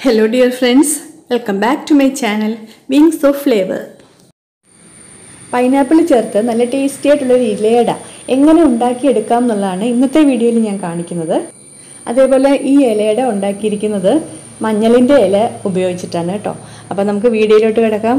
hello dear friends welcome back to my channel Wings of Flavour pineapple ചേർത്ത് നല്ല tasty ആയിട്ടുള്ളൊരു ഇലയട എങ്ങനെ ഉണ്ടാക്കിയെടുക്കാം എന്നുള്ളതാണ് ഇന്നത്തെ വീഡിയോയിൽ ഞാൻ കാണിക്കുന്നത് അതേപോലെ ഈ ഇലയട ഉണ്ടാക്കിയിരിക്കുന്നത് മഞ്ഞളിൻ്റെ ഇല ഉപയോഗിച്ചിട്ടാണ് കേട്ടോ അപ്പോൾ നമുക്ക് വീഡിയോയിലോട്ട് കിടക്കാം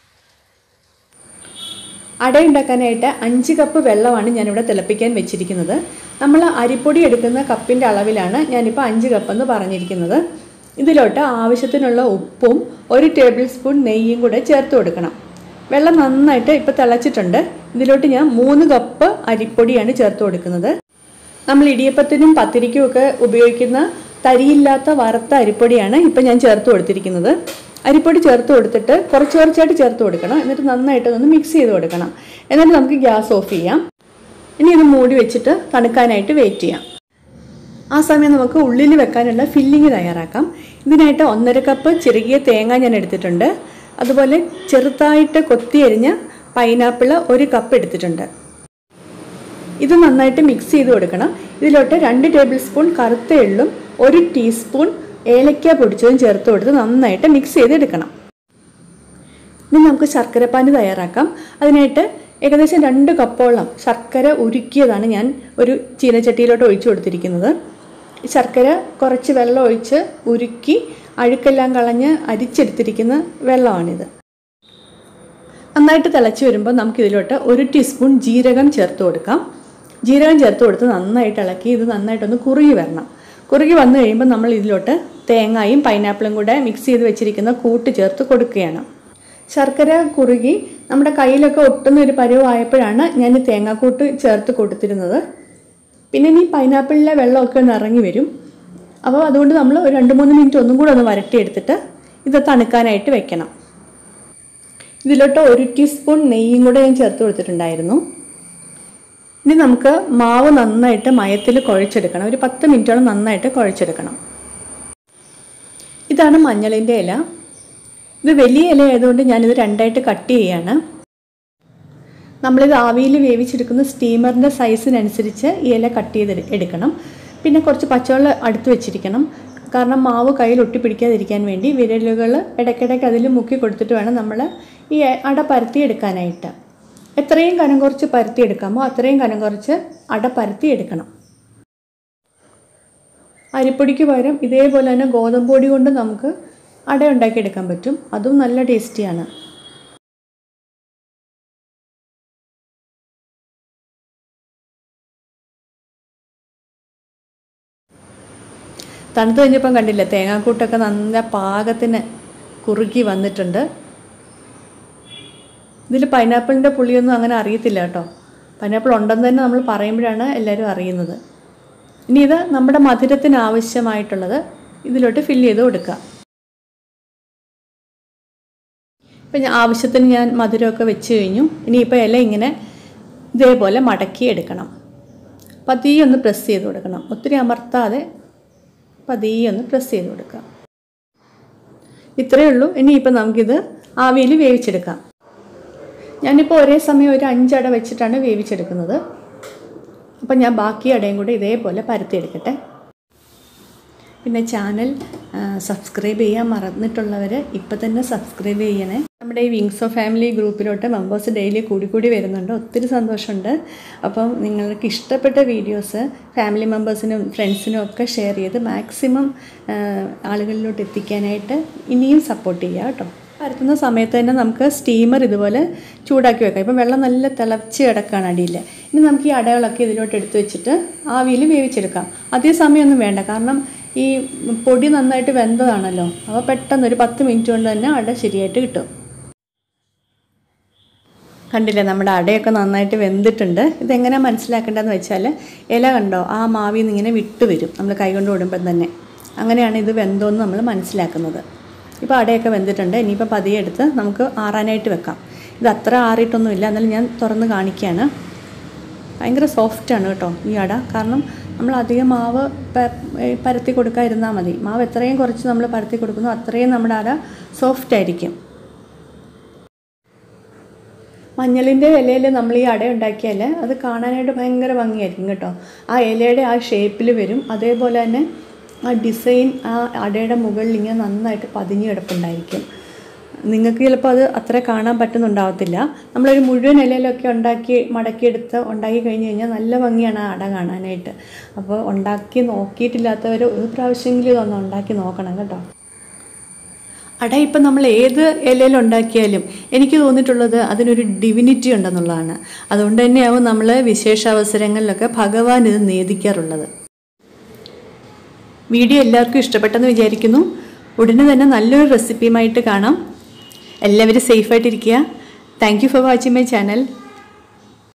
അട ഉണ്ടാക്കാനായിട്ട് അഞ്ച് കപ്പ് വെള്ളമാണ് ഞാനിവിടെ തിളപ്പിക്കാൻ വെച്ചിരിക്കുന്നത് നമ്മൾ അരിപ്പൊടി എടുക്കുന്ന കപ്പിൻ്റെ അളവിലാണ് ഞാനിപ്പോൾ അഞ്ച് കപ്പ് എന്ന് പറഞ്ഞിരിക്കുന്നത് ഇതിലോട്ട് ആവശ്യത്തിനുള്ള ഉപ്പും ഒരു ടേബിൾ സ്പൂൺ നെയ്യും കൂടെ ചേർത്ത് കൊടുക്കണം വെള്ളം നന്നായിട്ട് ഇപ്പോൾ തിളച്ചിട്ടുണ്ട് ഇതിലോട്ട് ഞാൻ മൂന്ന് കപ്പ് അരിപ്പൊടിയാണ് ചേർത്ത് കൊടുക്കുന്നത് നമ്മൾ ഇടിയപ്പത്തിനും പത്തിരിക്കും ഒക്കെ ഉപയോഗിക്കുന്ന തരിയില്ലാത്ത വറുത്ത അരിപ്പൊടിയാണ് ഇപ്പം ഞാൻ ചേർത്ത് കൊടുത്തിരിക്കുന്നത് അരിപ്പൊടി ചേർത്ത് കൊടുത്തിട്ട് കുറച്ച് കുറച്ചായിട്ട് ചേർത്ത് കൊടുക്കണം എന്നിട്ട് നന്നായിട്ട് ഒന്ന് മിക്സ് ചെയ്ത് കൊടുക്കണം എന്നിട്ട് നമുക്ക് ഗ്യാസ് ഓഫ് ചെയ്യാം ഇനി ഇത് മൂടി വെച്ചിട്ട് തണുക്കാനായിട്ട് വെയിറ്റ് ചെയ്യാം ആ സമയം നമുക്ക് ഉള്ളിൽ വെക്കാനുള്ള ഫില്ലിങ് തയ്യാറാക്കാം ഇതിനായിട്ട് ഒന്നര കപ്പ് ചെറുകിയ തേങ്ങ ഞാൻ എടുത്തിട്ടുണ്ട് അതുപോലെ ചെറുതായിട്ട് കൊത്തി അരിഞ്ഞ പൈനാപ്പിൾ ഒരു കപ്പ് എടുത്തിട്ടുണ്ട് ഇത് നന്നായിട്ട് മിക്സ് ചെയ്ത് കൊടുക്കണം ഇതിലോട്ട് രണ്ട് ടേബിൾ സ്പൂൺ കറുത്ത എള്ളും ഒരു ടീസ്പൂൺ ഏലക്ക പൊടിച്ചതും ചേർത്ത് കൊടുത്ത് നന്നായിട്ട് മിക്സ് ചെയ്തെടുക്കണം ഇനി നമുക്ക് ശർക്കരപ്പാനി തയ്യാറാക്കാം അതിനായിട്ട് ഏകദേശം രണ്ട് കപ്പോളം ശർക്കര ഉരുക്കിയതാണ് ഞാൻ ഒരു ചീനച്ചട്ടിയിലോട്ട് ഒഴിച്ചു കൊടുത്തിരിക്കുന്നത് ഈ ശർക്കര കുറച്ച് വെള്ളം ഒഴിച്ച് ഉരുക്കി അഴുക്കെല്ലാം കളഞ്ഞ് അരിച്ചെടുത്തിരിക്കുന്ന വെള്ളമാണിത് നന്നായിട്ട് തിളച്ച് വരുമ്പോൾ നമുക്കിതിലോട്ട് ഒരു ടീസ്പൂൺ ജീരകം ചേർത്ത് കൊടുക്കാം ജീരകം ചേർത്ത് കൊടുത്ത് നന്നായിട്ട് ഇളക്കി ഇത് നന്നായിട്ടൊന്ന് കുറുകി വരണം കുറുകി വന്നു കഴിയുമ്പോൾ നമ്മൾ ഇതിലോട്ട് തേങ്ങയും പൈനാപ്പിളും കൂടെ മിക്സ് ചെയ്ത് വെച്ചിരിക്കുന്ന കൂട്ട് ചേർത്ത് കൊടുക്കുകയാണ് ശർക്കര കുറുകി നമ്മുടെ കയ്യിലൊക്കെ ഒട്ടുന്ന ഒരു പരുവായപ്പോഴാണ് ഞാൻ ഈ തേങ്ങാക്കൂട്ട് ചേർത്ത് കൊടുത്തിരുന്നത് പിന്നെ ഇനി പൈനാപ്പിളിലെ വെള്ളമൊക്കെ ഒന്ന് ഇറങ്ങി വരും അപ്പോൾ അതുകൊണ്ട് നമ്മൾ ഒരു രണ്ട് മൂന്ന് മിനിറ്റ് ഒന്നും കൂടെ ഒന്ന് വരട്ടിയെടുത്തിട്ട് ഇത് തണുക്കാനായിട്ട് വെക്കണം ഇതിലോട്ട് ഒരു ടീസ്പൂൺ നെയ്യും കൂടെ ഞാൻ ചേർത്ത് കൊടുത്തിട്ടുണ്ടായിരുന്നു ഇനി നമുക്ക് മാവ് നന്നായിട്ട് മയത്തിൽ കുഴച്ചെടുക്കണം ഒരു പത്ത് മിനിറ്റോളം നന്നായിട്ട് കുഴച്ചെടുക്കണം ഇതാണ് മഞ്ഞളിൻ്റെ ഇല ഇത് വലിയ ഇല ആയതുകൊണ്ട് ഞാനിത് രണ്ടായിട്ട് കട്ട് ചെയ്യാണ് നമ്മളിത് ആവിയിൽ വേവിച്ചെടുക്കുന്ന സ്റ്റീമറിൻ്റെ സൈസിനനുസരിച്ച് ഈ ഇല കട്ട് ചെയ്ത് എടുക്കണം പിന്നെ കുറച്ച് പച്ചവെള്ളം അടുത്ത് വെച്ചിരിക്കണം കാരണം മാവ് കയ്യിൽ ഒട്ടിപ്പിടിക്കാതിരിക്കാൻ വേണ്ടി വിരലുകൾ ഇടയ്ക്കിടയ്ക്ക് അതിൽ മുക്കി കൊടുത്തിട്ട് വേണം നമ്മൾ ഈ അട പരത്തി എടുക്കാനായിട്ട് എത്രയും കനം കുറച്ച് പരത്തി എടുക്കാമോ അത്രയും കനം കുറച്ച് അട പരത്തി എടുക്കണം അരിപ്പൊടിക്ക് പകരം ഇതേപോലെ തന്നെ ഗോതമ്പ് പൊടി കൊണ്ട് നമുക്ക് അട ഉണ്ടാക്കിയെടുക്കാൻ പറ്റും അതും നല്ല ടേസ്റ്റിയാണ് തണുത്ത് കഴിഞ്ഞപ്പം കണ്ടില്ല തേങ്ങാക്കൂട്ടൊക്കെ നല്ല പാകത്തിന് കുറുക്കി വന്നിട്ടുണ്ട് ഇതിൽ പൈനാപ്പിളിൻ്റെ പുളിയൊന്നും അങ്ങനെ അറിയത്തില്ല കേട്ടോ പൈനാപ്പിൾ ഉണ്ടെന്ന് തന്നെ നമ്മൾ പറയുമ്പോഴാണ് എല്ലാവരും അറിയുന്നത് ഇനി ഇത് നമ്മുടെ മധുരത്തിന് ആവശ്യമായിട്ടുള്ളത് ഇതിലോട്ട് ഫില്ല് ചെയ്ത് കൊടുക്കുക ഇപ്പം ഞാൻ ആവശ്യത്തിന് ഞാൻ മധുരമൊക്കെ വെച്ച് കഴിഞ്ഞു ഇനിയിപ്പോൾ ഇല ഇങ്ങനെ ഇതേപോലെ മടക്കി എടുക്കണം പതിയെ ഒന്ന് പ്രസ് ചെയ്ത് കൊടുക്കണം ഒത്തിരി അമർത്താതെ പതിയെ ഒന്ന് പ്രസ് ചെയ്ത് കൊടുക്കുക ഇത്രയേ ഉള്ളൂ ഇനിയിപ്പോൾ നമുക്കിത് ആവിയിൽ വേവിച്ചെടുക്കാം ഞാനിപ്പോൾ ഒരേ സമയം ഒരു അഞ്ചട വെച്ചിട്ടാണ് വേവിച്ചെടുക്കുന്നത് അപ്പം ഞാൻ ബാക്കി അടയും കൂടെ ഇതേപോലെ പരത്തിയെടുക്കട്ടെ പിന്നെ ചാനൽ സബ്സ്ക്രൈബ് ചെയ്യാൻ മറന്നിട്ടുള്ളവർ ഇപ്പം തന്നെ സബ്സ്ക്രൈബ് ചെയ്യണേ നമ്മുടെ ഈ വിങ്സ് ഓഫ് ഫാമിലി ഗ്രൂപ്പിലോട്ട് മെമ്പേഴ്സ് ഡെയിലി കൂടി കൂടി വരുന്നുണ്ട് ഒത്തിരി സന്തോഷമുണ്ട് അപ്പം നിങ്ങൾക്ക് ഇഷ്ടപ്പെട്ട വീഡിയോസ് ഫാമിലി മെമ്പേഴ്സിനും ഫ്രണ്ട്സിനും ഒക്കെ ഷെയർ ചെയ്ത് മാക്സിമം ആളുകളിലോട്ട് എത്തിക്കാനായിട്ട് ഇനിയും സപ്പോർട്ട് ചെയ്യുക കേട്ടോ പരത്തുന്ന സമയത്ത് തന്നെ നമുക്ക് സ്റ്റീമർ ഇതുപോലെ ചൂടാക്കി വെക്കാം ഇപ്പം വെള്ളം നല്ല തിളച്ച് കിടക്കുകയാണ് അടിയിൽ ഇനി നമുക്ക് ഈ അടകളൊക്കെ ഇതിലോട്ട് എടുത്ത് വെച്ചിട്ട് ആവിയിൽ വേവിച്ചെടുക്കാം അതേ സമയമൊന്നും വേണ്ട കാരണം ഈ പൊടി നന്നായിട്ട് വെന്തതാണല്ലോ അപ്പോൾ പെട്ടെന്ന് ഒരു പത്ത് മിനിറ്റ് കൊണ്ട് തന്നെ അട ശരിയായിട്ട് കിട്ടും കണ്ടില്ലേ നമ്മുടെ അടയൊക്കെ നന്നായിട്ട് വെന്തിട്ടുണ്ട് ഇതെങ്ങനെ മനസ്സിലാക്കേണ്ടതെന്ന് വെച്ചാൽ ഇല കണ്ടോ ആ മാവിൽ നിന്ന് ഇങ്ങനെ വിട്ട് വരും നമ്മൾ കൈകൊണ്ട് ഓടുമ്പം തന്നെ അങ്ങനെയാണ് ഇത് വെന്തോന്ന് നമ്മൾ മനസ്സിലാക്കുന്നത് ഇപ്പോൾ അടയൊക്കെ വെന്തിട്ടുണ്ട് ഇനിയിപ്പോൾ പതിയെ എടുത്ത് നമുക്ക് ആറാനായിട്ട് വെക്കാം ഇത് അത്ര ആറിയിട്ടൊന്നുമില്ല എന്നാലും ഞാൻ തുറന്ന് കാണിക്കുകയാണ് ഭയങ്കര സോഫ്റ്റാണ് കേട്ടോ ഈ അട കാരണം നമ്മൾ അധികം മാവ് പരത്തി കൊടുക്കാതിരുന്നാൽ മതി മാവ് എത്രയും കുറച്ച് നമ്മൾ പരത്തി കൊടുക്കുന്നു അത്രയും നമ്മുടെ അട സോഫ്റ്റ് ആയിരിക്കും മഞ്ഞളിൻ്റെ ഇലയിൽ നമ്മൾ ഈ അട ഉണ്ടാക്കിയാൽ അത് കാണാനായിട്ട് ഭയങ്കര ഭംഗിയായിരിക്കും കേട്ടോ ആ ഇലയുടെ ആ ഷേപ്പിൽ വരും അതേപോലെ തന്നെ ആ ഡിസൈൻ ആ അടയുടെ മുകളിൽ ഇങ്ങനെ നന്നായിട്ട് പതിഞ്ഞ് കിടപ്പുണ്ടായിരിക്കും നിങ്ങൾക്ക് ചിലപ്പോൾ അത് അത്ര കാണാൻ പറ്റുന്നുണ്ടാവത്തില്ല നമ്മളൊരു മുഴുവൻ ഇലയിലൊക്കെ ഉണ്ടാക്കി മടക്കിയെടുത്ത് ഉണ്ടാക്കി കഴിഞ്ഞ് കഴിഞ്ഞാൽ നല്ല ഭംഗിയാണ് ആ അട കാണാനായിട്ട് അപ്പോൾ ഉണ്ടാക്കി നോക്കിയിട്ടില്ലാത്തവർ ഒരു പ്രാവശ്യമെങ്കിലും ഇതൊന്ന് ഉണ്ടാക്കി നോക്കണം കേട്ടോ അട ഇപ്പം നമ്മൾ ഏത് ഇലയിൽ ഉണ്ടാക്കിയാലും എനിക്ക് തോന്നിയിട്ടുള്ളത് അതിനൊരു ഡിവിനിറ്റി ഉണ്ടെന്നുള്ളതാണ് അതുകൊണ്ട് തന്നെയാവും നമ്മൾ വിശേഷ അവസരങ്ങളിലൊക്കെ ഭഗവാൻ ഇത് നേദിക്കാറുള്ളത് വീഡിയോ എല്ലാവർക്കും ഇഷ്ടപ്പെട്ടെന്ന് വിചാരിക്കുന്നു ഉടനെ തന്നെ നല്ലൊരു റെസിപ്പിയുമായിട്ട് കാണാം എല്ലാവരും സേഫായിട്ടിരിക്കുക thank you for watching my channel